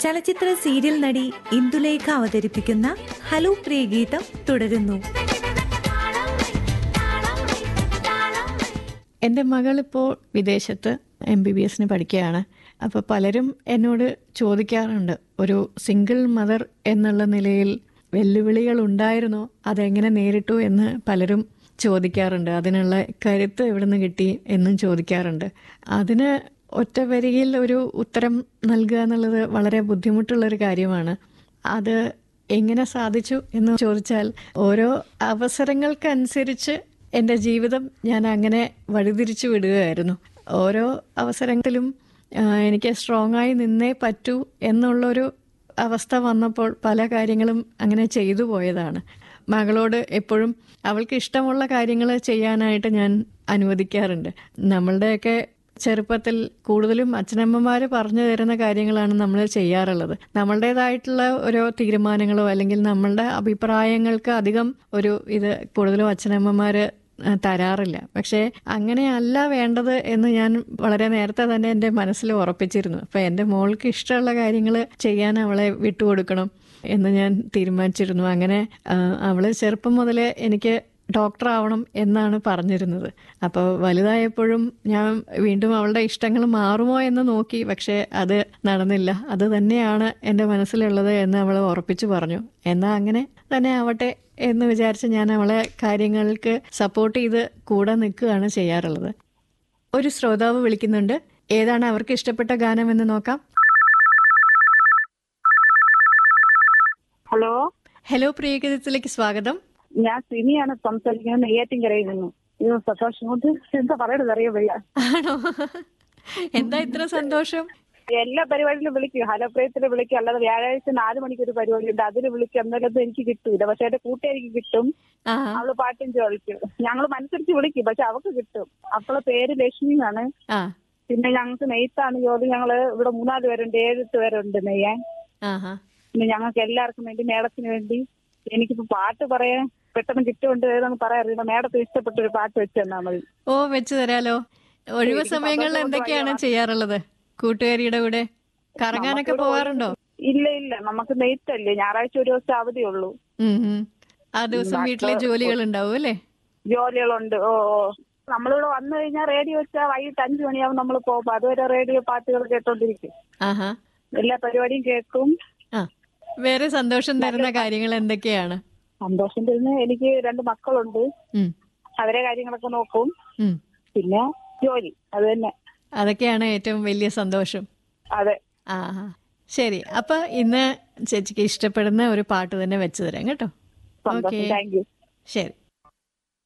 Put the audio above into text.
ചലച്ചിത്ര സീരിയൽ നടി ഇന്ദുലേഖ അവതരിപ്പിക്കുന്ന ഹലോ പ്രിയ ഗീതം തുടരുന്നു എൻ്റെ മകളിപ്പോൾ വിദേശത്ത് എം ബി ബി എസിന് പഠിക്കുകയാണ് അപ്പോൾ പലരും എന്നോട് ചോദിക്കാറുണ്ട് ഒരു സിംഗിൾ മദർ എന്നുള്ള നിലയിൽ വെല്ലുവിളികൾ ഉണ്ടായിരുന്നോ അതെങ്ങനെ നേരിട്ടു എന്ന് പലരും ചോദിക്കാറുണ്ട് അതിനുള്ള കരുത്ത് എവിടെ നിന്ന് കിട്ടി എന്നും ചോദിക്കാറുണ്ട് അതിന് ഒറ്റ വരിയിൽ ഒരു ഉത്തരം നൽകുക എന്നുള്ളത് വളരെ ബുദ്ധിമുട്ടുള്ളൊരു കാര്യമാണ് അത് എങ്ങനെ സാധിച്ചു എന്ന് ചോദിച്ചാൽ ഓരോ അവസരങ്ങൾക്കനുസരിച്ച് എൻ്റെ ജീവിതം ഞാൻ അങ്ങനെ വഴിതിരിച്ചു വിടുകയായിരുന്നു ഓരോ അവസരത്തിലും ആ, എനിക്ക് സ്ട്രോങ് ആയി നിന്നേ പറ്റൂ എന്നുള്ളൊരു അവസ്ഥ വന്നപ്പോൾ പല കാര്യങ്ങളും അങ്ങനെ ചെയ്തു പോയതാണ് മകളോട് എപ്പോഴും അവൾക്ക് ഇഷ്ടമുള്ള കാര്യങ്ങൾ ചെയ്യാനായിട്ട് ഞാൻ അനുവദിക്കാറുണ്ട് നമ്മളുടെയൊക്കെ ചെറുപ്പത്തിൽ കൂടുതലും അച്ഛനമ്മമാർ പറഞ്ഞു തരുന്ന കാര്യങ്ങളാണ് നമ്മൾ ചെയ്യാറുള്ളത് നമ്മളുടേതായിട്ടുള്ള ഓരോ തീരുമാനങ്ങളോ അല്ലെങ്കിൽ നമ്മളുടെ അഭിപ്രായങ്ങൾക്ക് അധികം ഒരു ഇത് കൂടുതലും അച്ഛനമ്മമാർ തരാറില്ല പക്ഷേ അങ്ങനെയല്ല വേണ്ടത് എന്ന് ഞാൻ വളരെ നേരത്തെ തന്നെ എൻ്റെ മനസ്സിൽ ഉറപ്പിച്ചിരുന്നു അപ്പം എൻ്റെ മോൾക്ക് ഇഷ്ടമുള്ള കാര്യങ്ങൾ ചെയ്യാൻ അവളെ വിട്ടുകൊടുക്കണം എന്ന് ഞാൻ തീരുമാനിച്ചിരുന്നു അങ്ങനെ ആ, അവള് ചെറുപ്പം മുതലേ എനിക്ക് ഡോക്ടർ ആവണം എന്നാണ് പറഞ്ഞിരുന്നത് അപ്പോൾ വലുതായപ്പോഴും ഞാൻ വീണ്ടും അവളുടെ ഇഷ്ടങ്ങൾ മാറുമോ എന്ന് നോക്കി പക്ഷേ അത് നടന്നില്ല അത് തന്നെയാണ് എൻ്റെ മനസ്സിലുള്ളത് എന്ന് അവൾ ഉറപ്പിച്ചു പറഞ്ഞു എന്നാൽ അങ്ങനെ തന്നെ ആവട്ടെ എന്ന് വിചാരിച്ച് ഞാൻ അവളെ കാര്യങ്ങൾക്ക് സപ്പോർട്ട് ചെയ്ത് കൂടെ നിൽക്കുകയാണ് ചെയ്യാറുള്ളത് ഒരു ശ്രോതാവ് വിളിക്കുന്നുണ്ട് ഏതാണ് അവർക്ക് ഇഷ്ടപ്പെട്ട ഗാനം എന്ന് നോക്കാം ഹലോ ഹലോ പ്രിയഗീതത്തിലേക്ക് സ്വാഗതം ഞാൻ സിനിയാണ് സംസാരിക്കുന്നത് നെയ്യാറ്റിൻകരയിൽ നിന്ന് അയ്യോ സന്തോഷം കൊണ്ട് എന്താ പറയണത് അറിയാൻ വയ്യ ആണോ എന്താ ഇത്ര സന്തോഷം എല്ലാ പരിപാടിയിലും വിളിക്കും ഹലപ്രയത്തിൽ വിളിക്കും അല്ലാതെ വ്യാഴാഴ്ച നാല് മണിക്ക് ഒരു പരിപാടി ഉണ്ട് അതിൽ വിളിക്കും എന്നാലൊന്നും എനിക്ക് കിട്ടൂല പക്ഷെ എന്റെ കൂട്ടുകാരിക്ക് കിട്ടും ആ അവള് പാട്ടും ചോദിക്കും ഞങ്ങൾ മനസ്സരിച്ച് വിളിക്കും പക്ഷെ അവക്ക് കിട്ടും അവളെ പേര് ലക്ഷ്മി എന്നാണ് ആ പിന്നെ ഞങ്ങൾക്ക് നെയ്ത്താണ് ജോലി ഞങ്ങള് ഇവിടെ മൂന്നാല് പേരുണ്ട് ഏഴെട്ട് പേരുണ്ട് നെയ്യാൻ ആഹാ പിന്നെ ഞങ്ങൾക്ക് എല്ലാവർക്കും വേണ്ടി മേഡത്തിന് വേണ്ടി എനിക്കിപ്പോ പാട്ട് പറയാൻ പെട്ടെന്ന് കിട്ടുകൊണ്ട് ഏതെന്ന് പറയാറില്ല മേഡത്തിന് ഇഷ്ടപ്പെട്ട ഒരു പാട്ട് വെച്ച് തന്നാ മതി ഓ വെച്ച് തരാലോ ഒഴിവ് എനിക്ക് സമയങ്ങളിൽ സന്തോഷം എന്തൊക്കെയാണ് കൊണ്ട് ചെയ്യാറുള്ളത് കൂട്ടുകാരിയുടെ കൂടെ കറങ്ങാനൊക്കെ നമുക്കിവിടെ പോവാറുണ്ടോ ഇല്ല ഇല്ല നമുക്ക് നെയ്ത്തല്ലേ ഞായറാഴ്ച ഒരു ദിവസം അവധിയുള്ളൂ ഉം, ഉം. ആ ദിവസം വീട്ടിലെ ജോലികൾ ഉണ്ടാവും അല്ലേ ജോലികളുണ്ട് ഓ ഓ നമ്മളിവിടെ വന്നു കഴിഞ്ഞാൽ റേഡിയോ വെച്ചാൽ വൈകിട്ട് അഞ്ചു മണിയാവും നമ്മൾ പോകുമ്പോ അതുവരെ റേഡിയോ പാട്ടുകൾ കേട്ടോണ്ടിരിക്കും ആഹാ എല്ലാ പരിപാടിയും കേൾക്കും ആ വേറെ സന്തോഷം തരുന്ന കാര്യങ്ങൾ എന്തൊക്കെയാണ് സന്തോഷം തരുന്ന എനിക്ക് രണ്ട് മക്കളുണ്ട് ഉം, അവരെ കാര്യങ്ങളൊക്കെ നോക്കും ഉം. പിന്നെ ജോലി അത് തന്നെ അതൊക്കെയാണ് ഏറ്റവും വലിയ സന്തോഷം അതെ ആഹാ ശരി അപ്പൊ ഇന്ന് ചേച്ചിക്ക് ഇഷ്ടപ്പെടുന്ന ഒരു പാട്ട് തന്നെ വെച്ചു തരാം കേട്ടോ സന്തോഷം ഓക്കെ താങ്ക് യു ശരി